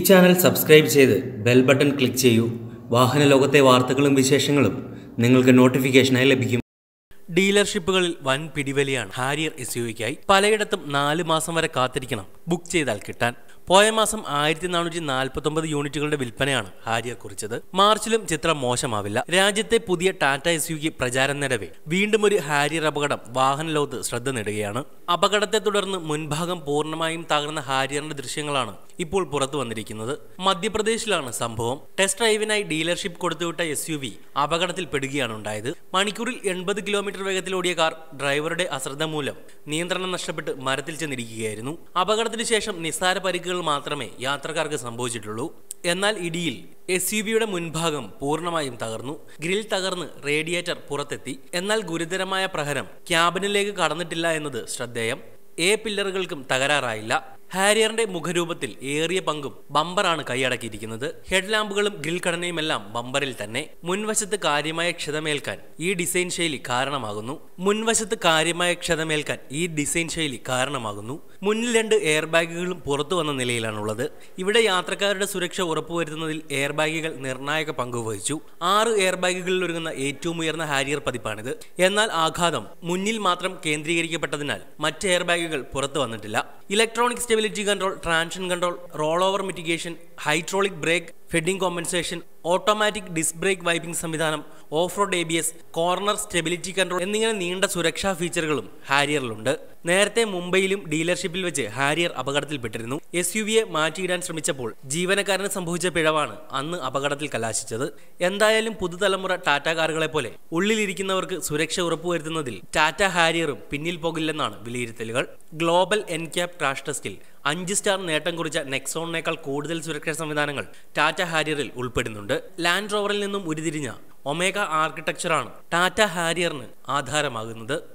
channel subscribe ചെയ്ത് bell button click ചെയ്യൂ വാഹന ലോകത്തെ വാർത്തകളും വിശേഷങ്ങളും നിങ്ങൾക്ക് നോട്ടിഫിക്കേഷനായി ലഭിക്കും ഡീലർഷിപ്പുകളിൽ വൻ പിടിവലിയാണ് ഹാരിയർ എസ് യുവിക്കായി പലയിടത്തും നാല് മാസം വരെ കാത്തിരിക്കണം ബുക്ക് ചെയ്താൽ കിട്ടാൻ പോയ മാസം ആയിരത്തി നാനൂറ്റി നാൽപ്പത്തി ഒമ്പത് യൂണിറ്റുകളുടെ വിൽപ്പനയാണ് ഹാരിയർ കുറിച്ചത് മാർച്ചിലും ചിത്രം മോശമാവില്ല രാജ്യത്തെ പുതിയ ടാറ്റ എസ് യുക്ക് പ്രചാരം നിലവേ വീണ്ടും ഒരു ഹാരിയർ അപകടം വാഹന ലോകത്ത് ശ്രദ്ധ നേടുകയാണ് അപകടത്തെ തുടർന്ന് മുൻഭാഗം പൂർണ്ണമായും തകർന്ന ഹാരിയറിന്റെ ദൃശ്യങ്ങളാണ് ഇപ്പോൾ പുറത്തു വന്നിരിക്കുന്നത് മധ്യപ്രദേശിലാണ് സംഭവം ടെസ്റ്റ് ഡ്രൈവിനായി ഡീലർഷിപ്പ് കൊടുത്തുവിട്ട എസ് യു വി അപകടത്തിൽപ്പെടുകയാണ് ഉണ്ടായത് മണിക്കൂറിൽ എൺപത് കിലോമീറ്റർ വേഗത്തിൽ ഓടിയ കാർ ഡ്രൈവറുടെ അശ്രദ്ധ മൂലം നിയന്ത്രണം നഷ്ടപ്പെട്ട് മരത്തിൽ ചെന്നിരിക്കുകയായിരുന്നു അപകടത്തിന് ശേഷം നിസ്സാര പരിക്കുകൾ മാത്രമേ യാത്രക്കാർക്ക് സംഭവിച്ചിട്ടുള്ളൂ എന്നാൽ ഇടിയിൽ എസ് യു ബിയുടെ മുൻഭാഗം പൂർണ്ണമായും തകർന്നു ഗ്രിൽ തകർന്ന് റേഡിയേറ്റർ പുറത്തെത്തി എന്നാൽ ഗുരുതരമായ പ്രഹരം ക്യാബിനിലേക്ക് കടന്നിട്ടില്ല എന്നത് ശ്രദ്ധേയം എ പില്ലറുകൾക്കും തകരാറായില്ല ഹാരിയറിന്റെ മുഖരൂപത്തിൽ ഏറിയ പങ്കും ബമ്പറാണ് കൈയടക്കിയിരിക്കുന്നത് ഹെഡ് ലാമ്പുകളും ഗ്രിൽ ഘടനയുമെല്ലാം ബമ്പറിൽ തന്നെ മുൻവശത്ത് കാര്യമായ ക്ഷതമേൽക്കാൻ ഈ ഡിസൈൻ ശൈലി കാരണമാകുന്നു മുൻവശത്ത് കാര്യമായ ക്ഷതമേൽക്കാൻ ഈ ഡിസൈൻ ശൈലി കാരണമാകുന്നു മുന്നിൽ രണ്ട് എയർ ബാഗുകളും പുറത്തു വന്ന നിലയിലാണുള്ളത് ഇവിടെ യാത്രക്കാരുടെ സുരക്ഷ ഉറപ്പുവരുത്തുന്നതിൽ എയർ ബാഗുകൾ നിർണായക പങ്കുവഹിച്ചു ആറ് എയർ ബാഗുകളിൽ ഒരുങ്ങുന്ന ഏറ്റവും ഉയർന്ന ഹാരിയർ പതിപ്പാണിത് എന്നാൽ ആഘാതം മുന്നിൽ മാത്രം കേന്ദ്രീകരിക്കപ്പെട്ടതിനാൽ മറ്റ് എയർ ബാഗുകൾ പുറത്തു വന്നിട്ടില്ല electronic stability control traction control roll over mitigation hydraulic brake fading compensation automatic disc brake wiping സംവിധാനം off road A B S corner stability control എന്നിങ്ങനെ നീണ്ട സുരക്ഷാ ഫീച്ചറുകളും ഹാരിയറിലുണ്ട് നേരത്തെ മുംബൈയിലും ഡീലർഷിപ്പിൽ വെച്ച് ഹാരിയർ അപകടത്തിൽപ്പെട്ടിരുന്നു എസ് യു വിയെ മാറ്റിയിടാൻ ശ്രമിച്ചപ്പോൾ ജീവനക്കാരന് സംഭവിച്ച പിഴവാണ് അന്ന് അപകടത്തിൽ കലാശിച്ചത് എന്തായാലും പുതുതലമുറ ടാറ്റ കാറുകളെ പോലെ ഉള്ളിലിരിക്കുന്നവർക്ക് സുരക്ഷ ഉറപ്പുവരുത്തുന്നതിൽ ടാറ്റ ഹാരിയറും പിന്നിൽ പോകില്ലെന്നാണ് വിലയിരുത്തലുകൾ ഗ്ലോബൽ എൻക്യാപ് ക്രാഷ് ടെസ്റ്റിൽ അഞ്ച് സ്റ്റാർ നേട്ടം കുറിച്ച നെക്സോണിനേക്കാൾ കൂടുതൽ സുരക്ഷാ സംവിധാനങ്ങൾ ടാറ്റ ഹാരിയറിൽ ഉൾപ്പെടുന്നുണ്ട് ലാൻഡ് റോവറിൽ നിന്നും ഉരുതിരിഞ്ഞ ഒമേഗ ആർക്കിടെക്ചറാണ് ടാറ്റ ഹാരിയറിന് ആധാരമാകുന്നത്